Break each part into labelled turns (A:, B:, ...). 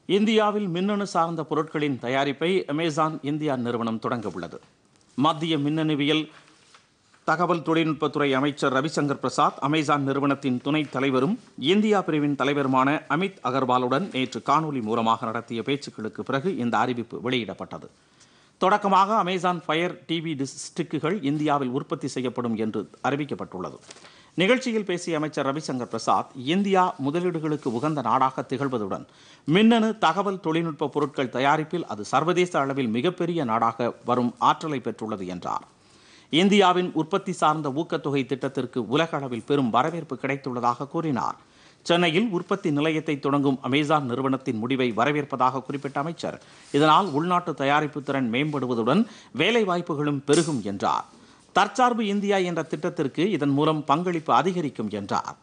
A: இந்தியாவில் மின்னணு சார்ந்த பொருட்களின் தயாரிப்பை அமேசான் இந்தியா நிறுவனம் தொடங்க உள்ளது மத்திய மின்னணுவியல் தகவல் தொழில்நுட்பத்துறை அமைச்சர் ரவிசங்கர் பிரசாத் அமேசான் நிறுவனத்தின் துணைத் தலைவரும் இந்தியா பிரிவின் தலைவருமான அமித் அகர்வாலுடன் நேற்று காணொலி மூலமாக நடத்திய பேச்சுக்களுக்கு பிறகு இந்த அறிவிப்பு வெளியிடப்பட்டது தொடக்கமாக அமேசான் ஃபயர் டிவி ஸ்டிக்குகள் இந்தியாவில் உற்பத்தி செய்யப்படும் என்று அறிவிக்கப்பட்டுள்ளது நிகழ்ச்சியில் பேசிய அமைச்சர் ரவிசங்கர் பிரசாத் இந்தியா முதலீடுகளுக்கு உகந்த நாடாக திகழ்வதுடன் மின்னணு தகவல் தொழில்நுட்ப பொருட்கள் தயாரிப்பில் அது சர்வதேச அளவில் மிகப்பெரிய நாடாக வரும் ஆற்றலை பெற்றுள்ளது என்றார் இந்தியாவின் உற்பத்தி சார்ந்த ஊக்கத்தொகை திட்டத்திற்கு உலக அளவில் பெரும் வரவேற்பு கிடைத்துள்ளதாக கூறினார் சென்னையில் உற்பத்தி நிலையத்தை தொடங்கும் அமேசான் நிறுவனத்தின் முடிவை வரவேற்பதாக குறிப்பிட்ட அமைச்சர் இதனால் உள்நாட்டு தயாரிப்பு திறன் மேம்படுவதுடன் வேலை வாய்ப்புகளும் பெருகும் என்றார் தற்சார்பு இந்தியா என்ற திட்டத்திற்கு இதன் மூலம் பங்களிப்பு அதிகரிக்கும் என்றார்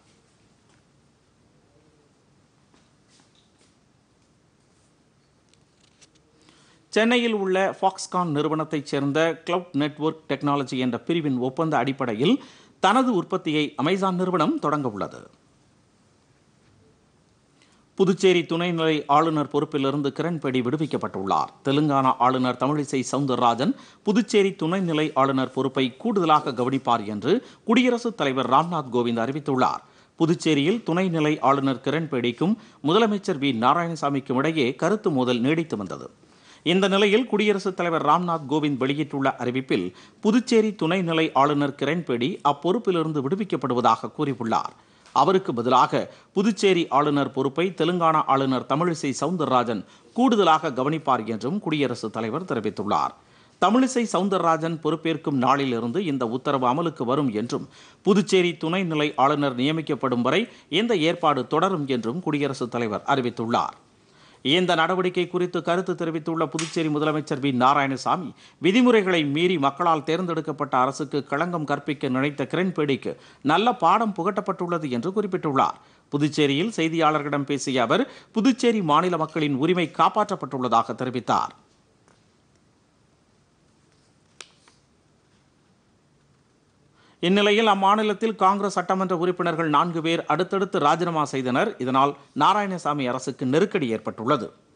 A: சென்னையில் உள்ள ஃபாக்ஸ்கான் நிறுவனத்தைச் சேர்ந்த கிளவுட் நெட்வொர்க் டெக்னாலஜி என்ற பிரிவின் ஒப்பந்த அடிப்படையில் தனது உற்பத்தியை அமேசான் நிறுவனம் தொடங்க உள்ளது புதுச்சேரி துணைநிலை ஆளுநர் பொறுப்பிலிருந்து கிரண்பேடி விடுவிக்கப்பட்டுள்ளார் தெலுங்கானா ஆளுநர் தமிழிசை சவுந்தரராஜன் புதுச்சேரி துணைநிலை ஆளுநர் பொறுப்பை கூடுதலாக கவனிப்பார் என்று குடியரசுத் தலைவர் ராம்நாத் கோவிந்த் அறிவித்துள்ளார் புதுச்சேரியில் துணைநிலை ஆளுநர் கிரண்பேடிக்கும் முதலமைச்சர் வி நாராயணசாமிக்கும் இடையே கருத்து மோதல் நீடித்து வந்தது இந்த நிலையில் குடியரசுத் தலைவர் ராம்நாத் கோவிந்த் வெளியிட்டுள்ள அறிவிப்பில் புதுச்சேரி துணைநிலை ஆளுநர் கிரண்பேடி அப்பொறுப்பிலிருந்து விடுவிக்கப்படுவதாக கூறியுள்ளார் அவருக்கு பதிலாக புதுச்சேரி ஆளுநர் பொறுப்பை தெலுங்கானா ஆளுநர் தமிழிசை சவுந்தரராஜன் கூடுதலாக கவனிப்பார் என்றும் குடியரசுத் தலைவர் தெரிவித்துள்ளார் தமிழிசை சவுந்தரராஜன் பொறுப்பேற்கும் நாளிலிருந்து இந்த உத்தரவு அமலுக்கு வரும் என்றும் புதுச்சேரி துணைநிலை ஆளுநர் நியமிக்கப்படும் வரை இந்த ஏற்பாடு தொடரும் என்றும் குடியரசுத் தலைவர் அறிவித்துள்ளார் இந்த நடவடிக்கை குறித்து கருத்து தெரிவித்துள்ள புதுச்சேரி முதலமைச்சர் வி நாராயணசாமி விதிமுறைகளை மீறி மக்களால் தேர்ந்தெடுக்கப்பட்ட அரசுக்கு களங்கம் கற்பிக்க நினைத்த கிரண்பேடிக்கு நல்ல பாடம் புகட்டப்பட்டுள்ளது என்று குறிப்பிட்டுள்ளார் புதுச்சேரியில் செய்தியாளர்களிடம் பேசிய அவர் புதுச்சேரி மாநில மக்களின் உரிமை காப்பாற்றப்பட்டுள்ளதாக தெரிவித்தார் இந்நிலையில் அம்மாநிலத்தில் காங்கிரஸ் சட்டமன்ற உறுப்பினர்கள் நான்கு பேர் அடுத்தடுத்து ராஜினாமா செய்தனர் இதனால் நாராயணசாமி அரசுக்கு நெருக்கடி ஏற்பட்டுள்ளது